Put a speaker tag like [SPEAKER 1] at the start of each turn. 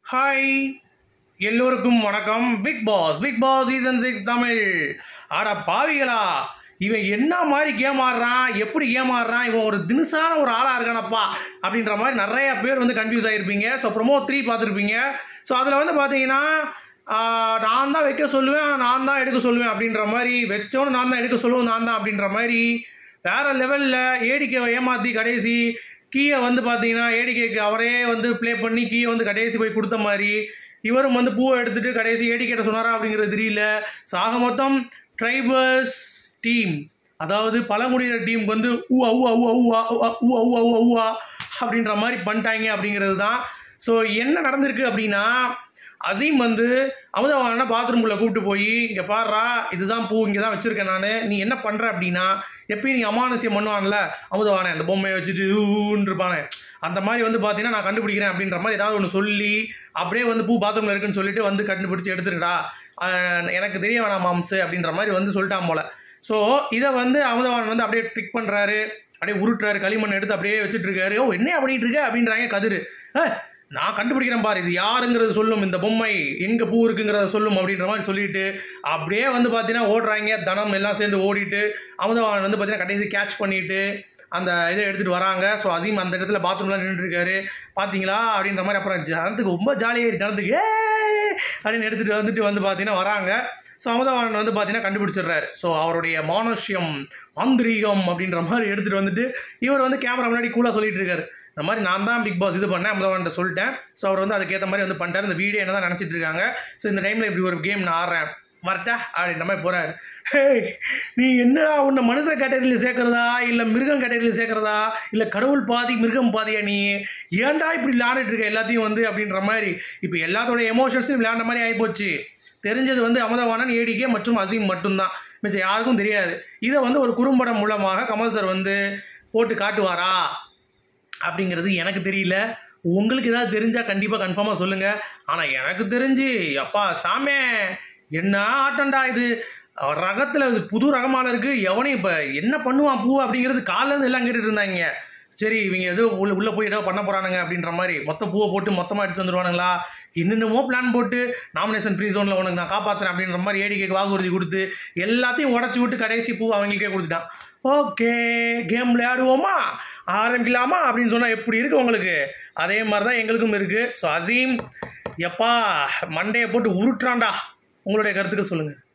[SPEAKER 1] hi எல்லோருக்கும் வணக்கம் Bigg Boss Bigg Boss season six Tamil ஆட பாவிகளா இவன் என்ன மாதிரி கேம் ஆடுறான் எப்படி கேம் ஆடுறான் இவன் ஒரு தினுசான ஒரு ஆளாக இருக்கானப்பா அப்படின்ற மாதிரி நிறைய பேர் வந்து கன்ஃபியூஸ் ஆகிருப்பீங்க ஸோ ப்ரொமோ த்ரீ பார்த்துருப்பீங்க ஸோ அதில் வந்து பார்த்தீங்கன்னா ஆஹ், நான் தான் வைக்க சொல்லுவேன் நான் தான் எடுக்க சொல்லுவேன் அப்படின்ற மாதிரி வச்சோன்னு நான் தான் எடுக்க சொல்லுவேன் நான் தான் அப்படின்ற மாதிரி வேற லெவலில் ஏடிக்கை ஏமாற்றி கடைசி கீயை வந்து பார்த்தீங்கன்னா ஏடிகேக்கு அவரே வந்து ப்ளே பண்ணி கீயை வந்து கடைசி போய் கொடுத்த மாதிரி இவரும் வந்து பூவை எடுத்துட்டு கடைசி ஏடிகேட்ட சொன்னாரா அப்படிங்கிறது தெரியல சாக மொத்தம் ட்ரைபர்ஸ் டீம் அதாவது பழங்குடியினர் டீமுக்கு வந்து ஊ ஊ ஊ ஊ ஊ ஊ ஊ ஊ அப்படின்ற மாதிரி பண்ணிட்டாங்க அப்படிங்கிறது தான் ஸோ என்ன நடந்திருக்கு அப்படின்னா அசீம் வந்து அமுதவான பாத்ரூம்குள்ளே கூப்பிட்டு போய் இங்கே பாடுறா இதுதான் பூ இங்கே தான் வச்சுருக்கேன் நான் நீ என்ன பண்ணுற அப்படின்னா எப்பயும் நீ அமானுசியம் பண்ணுவான்ல அமுதவானே அந்த பொம்மையை வச்சுட்டு ஊன்னு இருப்பானே அந்த மாதிரி வந்து பார்த்தீங்கன்னா நான் கண்டுபிடிக்கிறேன் அப்படின்ற மாதிரி ஏதாவது ஒன்று சொல்லி அப்படியே வந்து பூ பாத்ரூமில் இருக்குன்னு சொல்லிட்டு வந்து கண்டுபிடிச்சி எடுத்துருடா ஆஹ் எனக்கு தெரிய வேணாம் மாம்சு அப்படின்ற மாதிரி வந்து சொல்லிட்டான் போல ஸோ இதை வந்து அமுதவான் வந்து அப்படியே ட்ரிக் பண்ணுறாரு அப்படியே உருட்டுறாரு களிமண் எடுத்து அப்படியே வச்சுட்டு இருக்காரு ஓ என்ன பண்ணிட்டு இருக்க அப்படின்றாங்க கதிர் "ஏய், நான் கண்டுபிடிக்கிறேன் பாரு இது யாருங்கிறது சொல்லும் இந்த பொம்மை எங்க பூ இருக்குங்கிறத சொல்லும் அப்படின்ற மாதிரி சொல்லிட்டு அப்படியே வந்து பார்த்தீங்கன்னா ஓடுறாங்க தனம் எல்லாம் சேர்ந்து ஓடிட்டு அமுதவான் வந்து பார்த்தீங்கன்னா கடைசி கேட்ச் பண்ணிட்டு அந்த இதை எடுத்துகிட்டு வராங்க ஸோ அசீம் அந்த இடத்துல பாத்ரூம்லாம் நின்றுட்டு இருக்காரு பார்த்தீங்களா அப்படின்ற மாதிரி அப்புறம் ஜனத்துக்கு ரொம்ப ஜாலியாக ஜனத்துக்கு ஏ அப்படின்னு எடுத்துகிட்டு வந்துட்டு வந்து பார்த்தீங்கன்னா வராங்க ஸோ அமுதவாணன் வந்து பார்த்தீங்கன்னா கண்டுபிடிச்சிடுறாரு ஸோ அவருடைய மானுஷ்யம் மாந்திரீகம் அப்படின்ற மாதிரி எடுத்துகிட்டு வந்துட்டு இவர் வந்து கேமரா முன்னாடி கூலாக சொல்லிட்டு இருக்காரு இந்த மாதிரி நான் தான் பிக் பாஸ் இது பண்ணேன் அமுதவான்ட்ட சொல்லிட்டேன் ஸோ அவர் வந்து அதுக்கேற்ற மாதிரி வந்து பண்ணிட்டாரு இந்த வீடியோ என்ன தான் நினச்சிட்டு இருக்காங்க ஸோ இந்த டைமில் இப்படி ஒரு கேம் நான் ஆடுறேன் வரட்டா அப்படின்ற மாதிரி போகிறாரு ஹே நீ என்னடா உன்னை மனுஷ கேட்டகரியில் சேர்க்கறதா இல்லை மிருகம் கேட்டகரியில் சேர்க்கறதா இல்லை கடவுள் பாதி மிருகம் பாதியா நீ ஏன்டா இப்படி விளையாண்டுட்டு இருக்க எல்லாத்தையும் வந்து அப்படின்ற மாதிரி இப்போ எல்லாத்தோட எமோஷன்ஸும் விளையாண்ட மாதிரி ஆகிப்போச்சு தெரிஞ்சது வந்து அமுதவாணன் ஏடிகே மற்றும் அசீம் மட்டும்தான் மிச்சம் யாருக்கும் தெரியாது இதை வந்து ஒரு குறும்படம் மூலமாக கமல் சார் வந்து போட்டு காட்டுவாரா அப்படிங்கிறது எனக்கு தெரியல உங்களுக்கு ஏதாவது தெரிஞ்சால் கண்டிப்பாக கன்ஃபார்மாக சொல்லுங்கள் ஆனால் எனக்கு தெரிஞ்சு அப்பா சாமே என்ன ஆட்டம்டா இது ரகத்தில் இது புது ரகமான இருக்குது எவனையும் இப்போ என்ன பண்ணுவான் பூ அப்படிங்கிறது காலைல இருந்து எல்லாம் கேட்டுட்டு இருந்தாங்க சரி இவங்க ஏதோ உள்ள உள்ளே போய் ஏதோ பண்ண போகிறானுங்க அப்படின்ற மாதிரி மொத்த பூவை போட்டு மொத்தமாக எடுத்து வந்துடுவானுங்களா என்னென்னமோ பிளான் போட்டு நாமினேஷன் ஃப்ரீ ஜோனில் உனக்கு நான் காப்பாற்றுறேன் அப்படின்ற மாதிரி ஏடிக்கைக்கு வாக்குறுதி கொடுத்து எல்லாத்தையும் உடச்சி விட்டு கடைசி பூ அவங்களுக்கே கொடுத்துட்டான் ஓகே கேம் விளையாடுவோமா ஆரம்பிக்கலாமா அப்படின்னு சொன்னால் எப்படி இருக்கு உங்களுக்கு அதே மாதிரி தான் எங்களுக்கும் இருக்குது ஸோ அசீம் எப்பா மண்டையை போட்டு உருட்டுறான்டா உங்களுடைய கருத்துக்கள் சொல்லுங்கள்